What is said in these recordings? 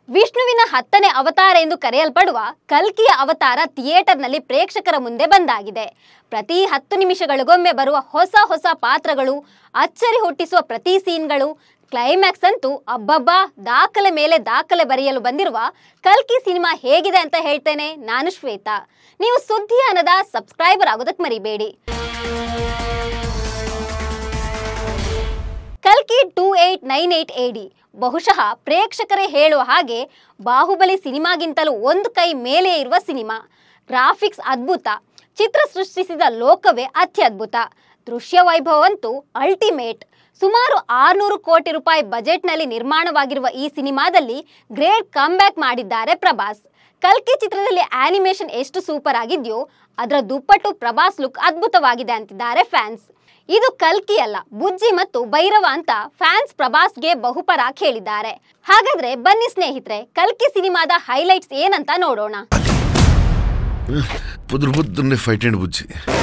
ವಿಷ್ಣುವಿನ ಹತ್ತನೇ ಅವತಾರ ಎಂದು ಕರೆಯಲ್ಪಡುವ ಕಲ್ಕಿಯ ಅವತಾರ ಥಿಯೇಟರ್ನಲ್ಲಿ ಪ್ರೇಕ್ಷಕರ ಮುಂದೆ ಬಂದಾಗಿದೆ ಪ್ರತಿ ಹತ್ತು ನಿಮಿಷಗಳಿಗೊಮ್ಮೆ ಬರುವ ಹೊಸ ಹೊಸ ಪಾತ್ರಗಳು ಅಚ್ಚರಿ ಹುಟ್ಟಿಸುವ ಪ್ರತಿ ಸೀನ್ಗಳು ಕ್ಲೈಮ್ಯಾಕ್ಸ್ ಅಂತೂ ಅಬ್ಬಬ್ಬಾ ದಾಖಲೆ ಮೇಲೆ ದಾಖಲೆ ಬರೆಯಲು ಬಂದಿರುವ ಕಲ್ಕಿ ಸಿನಿಮಾ ಹೇಗಿದೆ ಅಂತ ಹೇಳ್ತೇನೆ ನಾನು ಶ್ವೇತಾ ನೀವು ಸುದ್ದಿ ಅನ್ನದ ಸಬ್ಸ್ಕ್ರೈಬರ್ ಆಗೋದಕ್ಕೆ ಮರಿಬೇಡಿ ಕಲ್ಕಿ ಟೂ ಏಟ್ ನೈನ್ ಏಟ್ ಎಡಿ ಬಹುಶಃ ಪ್ರೇಕ್ಷಕರೇ ಹೇಳುವ ಹಾಗೆ ಬಾಹುಬಲಿ ಸಿನಿಮಾಗಿಂತಲೂ ಒಂದು ಕೈ ಮೇಲೆ ಇರುವ ಸಿನಿಮಾ ಗ್ರಾಫಿಕ್ಸ್ ಅದ್ಭುತ ಚಿತ್ರ ಸೃಷ್ಟಿಸಿದ ಲೋಕವೇ ಅತ್ಯದ್ಭುತ ದೃಶ್ಯ ವೈಭವ ಅಂತೂ ಅಲ್ಟಿಮೇಟ್ ಸುಮಾರು ಆರುನೂರು ಕೋಟಿ ರೂಪಾಯಿ ಬಜೆಟ್ನಲ್ಲಿ ನಿರ್ಮಾಣವಾಗಿರುವ ಈ ಸಿನಿಮಾದಲ್ಲಿ ಗ್ರೇಟ್ ಕಮ್ಬ್ಯಾಕ್ ಮಾಡಿದ್ದಾರೆ ಪ್ರಭಾಸ್ ಕಲ್ಕಿ ಚಿತ್ರದಲ್ಲಿ ಆನಿಮೇಷನ್ ಎಷ್ಟು ಸೂಪರ್ ಆಗಿದೆಯೋ ಅದರ ದುಪ್ಪಟ್ಟು ಪ್ರಭಾಸ್ ಲುಕ್ ಅದ್ಭುತವಾಗಿದೆ ಅಂತಿದ್ದಾರೆ ಫ್ಯಾನ್ಸ್ ಇದು ಕಲ್ಕಿ ಅಲ್ಲ ಬುಜ್ಜಿ ಮತ್ತು ಭೈರವ ಅಂತ ಫ್ಯಾನ್ಸ್ ಪ್ರಭಾಸ್ಗೆ ಬಹುಪರಾಕ್ ಹೇಳಿದ್ದಾರೆ ಹಾಗಾದ್ರೆ ಬನ್ನಿ ಸ್ನೇಹಿತರೆ ಕಲ್ಕಿ ಸಿನಿಮಾದ ಹೈಲೈಟ್ಸ್ ಏನಂತ ನೋಡೋಣ ಬುದ್ರ ಬುದ್ಧನ್ನೇ ಫೈಟ್ ಅಂಡ್ ಬುಜ್ಜಿ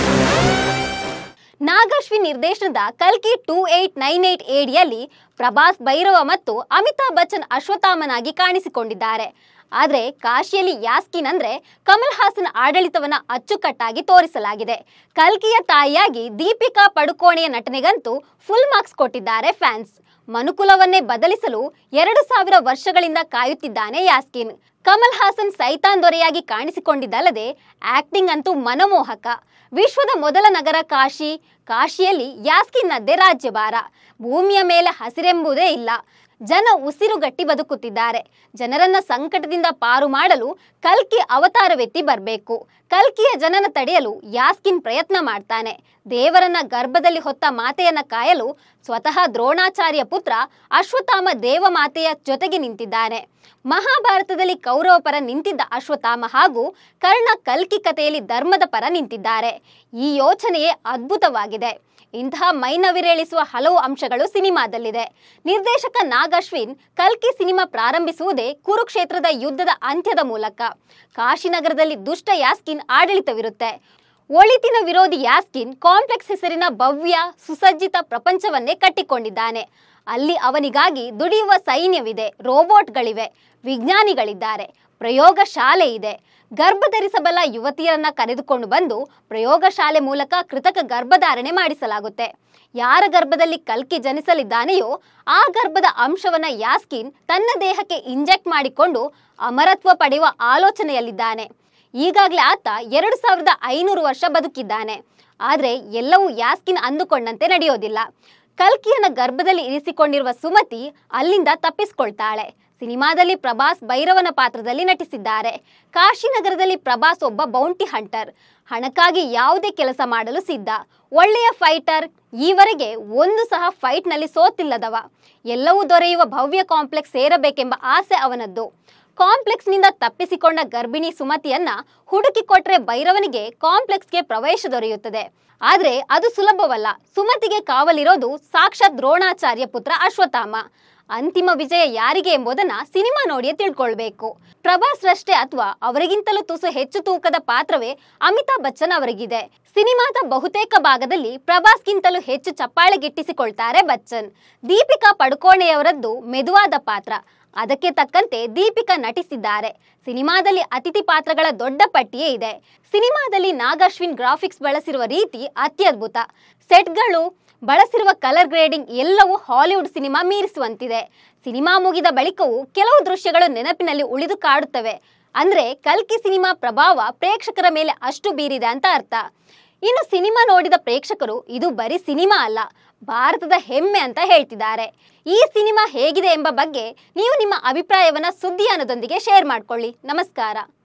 ನಾಗಶ್ವಿನ್ ನಿರ್ದೇಶನದ ಕಲ್ಕಿ ಟೂ ಏಟ್ ನೈನ್ ಏಟ್ ಏಡಿಯಲ್ಲಿ ಪ್ರಭಾಸ್ ಭೈರವ ಮತ್ತು ಅಮಿತಾಬ್ ಬಚ್ಚನ್ ಅಶ್ವತ್ಥಾಮನಾಗಿ ಕಾಣಿಸಿಕೊಂಡಿದ್ದಾರೆ ಆದರೆ ಕಾಶಿಯಲ್ಲಿ ಯಾಸ್ಕಿನ್ ಅಂದ್ರೆ ಕಮಲ್ ಹಾಸನ್ ಆಡಳಿತವನ್ನ ಅಚ್ಚುಕಟ್ಟಾಗಿ ತೋರಿಸಲಾಗಿದೆ ಕಲ್ಕಿಯ ತಾಯಿಯಾಗಿ ದೀಪಿಕಾ ಪಡುಕೋಣೆಯ ನಟನೆಗಂತೂ ಫುಲ್ ಮಾರ್ಕ್ಸ್ ಕೊಟ್ಟಿದ್ದಾರೆ ಫ್ಯಾನ್ಸ್ ಮನುಕುಲವನ್ನೇ ಬದಲಿಸಲು ಎರಡು ಸಾವಿರ ವರ್ಷಗಳಿಂದ ಕಾಯುತ್ತಿದ್ದಾನೆ ಯಾಸ್ಕಿನ್ ಕಮಲ್ ಹಾಸನ್ ಸೈತಾನ್ ದೊರೆಯಾಗಿ ಕಾಣಿಸಿಕೊಂಡಿದ್ದಲ್ಲದೆ ಆಕ್ಟಿಂಗ್ ಅಂತೂ ಮನಮೋಹಕ ವಿಶ್ವದ ಮೊದಲ ನಗರ ಕಾಶಿ ಕಾಶಿಯಲ್ಲಿ ಯಾಸ್ಕಿನ್ನದ್ದೇ ರಾಜ್ಯಭಾರ ಭೂಮಿಯ ಮೇಲೆ ಹಸಿರೆಂಬುದೇ ಇಲ್ಲ ಜನ ಉಸಿರುಗಟ್ಟಿ ಬದುಕುತ್ತಿದ್ದಾರೆ ಜನರನ್ನ ಸಂಕಟದಿಂದ ಪಾರು ಮಾಡಲು ಕಲ್ಕಿ ಅವತಾರವೆತ್ತಿ ಬರಬೇಕು ಕಲ್ಕಿಯ ಜನನ ತಡೆಯಲು ಯಾಸ್ಕಿನ್ ಪ್ರಯತ್ನ ಮಾಡ್ತಾನೆ ದೇವರನ್ನ ಗರ್ಭದಲ್ಲಿ ಹೊತ್ತ ಮಾತೆಯನ್ನ ಕಾಯಲು ಸ್ವತಃ ದ್ರೋಣಾಚಾರ್ಯ ಪುತ್ರ ಅಶ್ವತ್ಥಾಮ ದೇವಮಾತೆಯ ಜೊತೆಗೆ ನಿಂತಿದ್ದಾನೆ ಮಹಾಭಾರತದಲ್ಲಿ ಕೌರವ ಪರ ನಿಂತಿದ್ದ ಅಶ್ವತ್ಥಾಮ ಹಾಗೂ ಕರ್ಣ ಕಲ್ಕಿ ಕಥೆಯಲ್ಲಿ ಧರ್ಮದ ಪರ ನಿಂತಿದ್ದಾರೆ ಈ ಯೋಚನೆಯೇ ಅದ್ಭುತವಾಗಿದೆ ಇಂತಹ ಮೈನವಿರೇಳಿಸುವ ಹಲವು ಅಂಶಗಳು ಸಿನಿಮಾದಲ್ಲಿದೆ ನಿರ್ದೇಶಕ ನಾಗ್ ಅಶ್ವಿನ್ ಕಲ್ಕಿ ಸಿನಿಮಾ ಪ್ರಾರಂಭಿಸುವುದೇ ಕುರುಕ್ಷೇತ್ರದ ಯುದ್ಧದ ಅಂತ್ಯದ ಮೂಲಕ ಕಾಶಿನಗರದಲ್ಲಿ ದುಷ್ಟ ಯಾಸ್ಕಿನ್ ಆಡಳಿತವಿರುತ್ತೆ ಒಳಿತಿನ ವಿರೋಧಿ ಯಾಸ್ಕಿನ್ ಕಾಂಪ್ಲೆಕ್ಸ್ ಹೆಸರಿನ ಭವ್ಯ ಸುಸಜ್ಜಿತ ಪ್ರಪಂಚವನ್ನೇ ಕಟ್ಟಿಕೊಂಡಿದ್ದಾನೆ ಅಲ್ಲಿ ಅವನಿಗಾಗಿ ದುಡಿಯುವ ಸೈನ್ಯವಿದೆ ರೋಬೋಟ್ಗಳಿವೆ ವಿಜ್ಞಾನಿಗಳಿದ್ದಾರೆ ಪ್ರಯೋಗ ಶಾಲೆ ಇದೆ ಗರ್ಭಧರಿಸಬಲ್ಲ ಯುವತಿಯರನ್ನ ಕರೆದುಕೊಂಡು ಬಂದು ಪ್ರಯೋಗಶಾಲೆ ಮೂಲಕ ಕೃತಕ ಗರ್ಭಧಾರಣೆ ಮಾಡಿಸಲಾಗುತ್ತೆ ಯಾರ ಗರ್ಭದಲ್ಲಿ ಕಲ್ಕಿ ಜನಿಸಲಿದ್ದಾನೆಯೋ ಆ ಗರ್ಭದ ಅಂಶವನ್ನ ಯಾಸ್ಕಿನ್ ತನ್ನ ದೇಹಕ್ಕೆ ಇಂಜೆಕ್ಟ್ ಮಾಡಿಕೊಂಡು ಅಮರತ್ವ ಪಡೆಯುವ ಆಲೋಚನೆಯಲ್ಲಿದ್ದಾನೆ ಈಗಾಗಲೇ ಆತ ಎರಡು ಸಾವಿರದ ಐನೂರು ವರ್ಷ ಬದುಕಿದ್ದಾನೆ ಆದರೆ ಎಲ್ಲವೂ ಯಾಸ್ಕಿನ್ ಅಂದುಕೊಂಡಂತೆ ನಡೆಯೋದಿಲ್ಲ ಕಲ್ಕಿಯನ್ನ ಗರ್ಭದಲ್ಲಿ ಇರಿಸಿಕೊಂಡಿರುವ ಸುಮತಿ ಅಲ್ಲಿಂದ ತಪ್ಪಿಸ್ಕೊಳ್ತಾಳೆ ಸಿನಿಮಾದಲ್ಲಿ ಪ್ರಭಾಸ್ ಭೈರವನ ಪಾತ್ರದಲ್ಲಿ ನಟಿಸಿದ್ದಾರೆ ಕಾಶಿನಗರದಲ್ಲಿ ಪ್ರಭಾಸ್ ಒಬ್ಬ ಬೌಂಟಿ ಹಂಟರ್ ಹಣಕ್ಕಾಗಿ ಯಾವುದೇ ಕೆಲಸ ಮಾಡಲು ಸಿದ್ಧ ಒಳ್ಳೆಯ ಫೈಟರ್ ಈವರೆಗೆ ಒಂದು ಸಹ ಫೈಟ್ನಲ್ಲಿ ಸೋತಿಲ್ಲದವ ಎಲ್ಲವೂ ದೊರೆಯುವ ಭವ್ಯ ಕಾಂಪ್ಲೆಕ್ಸ್ ಸೇರಬೇಕೆಂಬ ಆಸೆ ಅವನದ್ದು ಕಾಂಪ್ಲೆಕ್ಸ್ನಿಂದ ತಪ್ಪಿಸಿಕೊಂಡ ಗರ್ಭಿಣಿ ಸುಮತಿಯನ್ನ ಹುಡುಕಿ ಕೊಟ್ರೆ ಭೈರವನಿಗೆ ಕಾಂಪ್ಲೆಕ್ಸ್ಗೆ ಪ್ರವೇಶ ದೊರೆಯುತ್ತದೆ ಆದ್ರೆ ಅದು ಸುಲಭವಲ್ಲ ಸುಮತಿಗೆ ಕಾವಲಿರೋದು ಸಾಕ್ಷಾತ್ ದ್ರೋಣಾಚಾರ್ಯ ಪುತ್ರ ಅಶ್ವತ್ಥಾಮ ಅಂತಿಮ ವಿಜಯ ಯಾರಿಗೆ ಎಂಬುದನ್ನ ಸಿನಿಮಾ ನೋಡಿಯೇ ತಿಳ್ಕೊಳ್ಬೇಕು ಪ್ರಭಾಸ್ ರಷ್ಟೇ ಅಥವಾ ಅವರಿಗಿಂತಲೂ ತುಸು ಹೆಚ್ಚು ತೂಕದ ಪಾತ್ರವೇ ಅಮಿತಾಬ್ ಬಚ್ಚನ್ ಅವರಿಗಿದೆ ಸಿನಿಮಾದ ಬಹುತೇಕ ಭಾಗದಲ್ಲಿ ಪ್ರಭಾಸ್ಗಿಂತಲೂ ಹೆಚ್ಚು ಚಪ್ಪಾಳೆ ಗಿಟ್ಟಿಸಿಕೊಳ್ತಾರೆ ಬಚ್ಚನ್ ದೀಪಿಕಾ ಪಡುಕೋಣೆಯವರದ್ದು ಮೆದುವಾದ ಪಾತ್ರ ಅದಕ್ಕೆ ತಕ್ಕಂತೆ ದೀಪಿಕಾ ನಟಿಸಿದ್ದಾರೆ ಸಿನಿಮಾದಲ್ಲಿ ಅತಿಥಿ ಪಾತ್ರಗಳ ದೊಡ್ಡ ಪಟ್ಟಿಯೇ ಇದೆ ಸಿನಿಮಾದಲ್ಲಿ ನಾಗಶ್ವಿನ್ ಗ್ರಾಫಿಕ್ಸ್ ಬಳಸಿರುವ ರೀತಿ ಅತ್ಯದ್ಭುತ ಸೆಟ್ಗಳು ಬಳಸಿರುವ ಕಲರ್ ಗ್ರೇಡಿಂಗ್ ಎಲ್ಲವೂ ಹಾಲಿವುಡ್ ಸಿನಿಮಾ ಮೀರಿಸುವಂತಿದೆ ಸಿನಿಮಾ ಮುಗಿದ ಬಳಿಕವೂ ಕೆಲವು ದೃಶ್ಯಗಳು ನೆನಪಿನಲ್ಲಿ ಉಳಿದು ಕಾಡುತ್ತವೆ ಅಂದ್ರೆ ಕಲ್ಕಿ ಸಿನಿಮಾ ಪ್ರಭಾವ ಪ್ರೇಕ್ಷಕರ ಮೇಲೆ ಅಷ್ಟು ಬೀರಿದೆ ಅಂತ ಅರ್ಥ ಇನ್ನು ಸಿನಿಮಾ ನೋಡಿದ ಪ್ರೇಕ್ಷಕರು ಇದು ಬರೀ ಸಿನಿಮಾ ಅಲ್ಲ ಭಾರತದ ಹೆಮ್ಮೆ ಅಂತ ಹೇಳ್ತಿದ್ದಾರೆ ಈ ಸಿನಿಮಾ ಹೇಗಿದೆ ಎಂಬ ಬಗ್ಗೆ ನೀವು ನಿಮ್ಮ ಅಭಿಪ್ರಾಯವನ್ನ ಸುದ್ದಿಯಾನದೊಂದಿಗೆ ಶೇರ್ ಮಾಡ್ಕೊಳ್ಳಿ ನಮಸ್ಕಾರ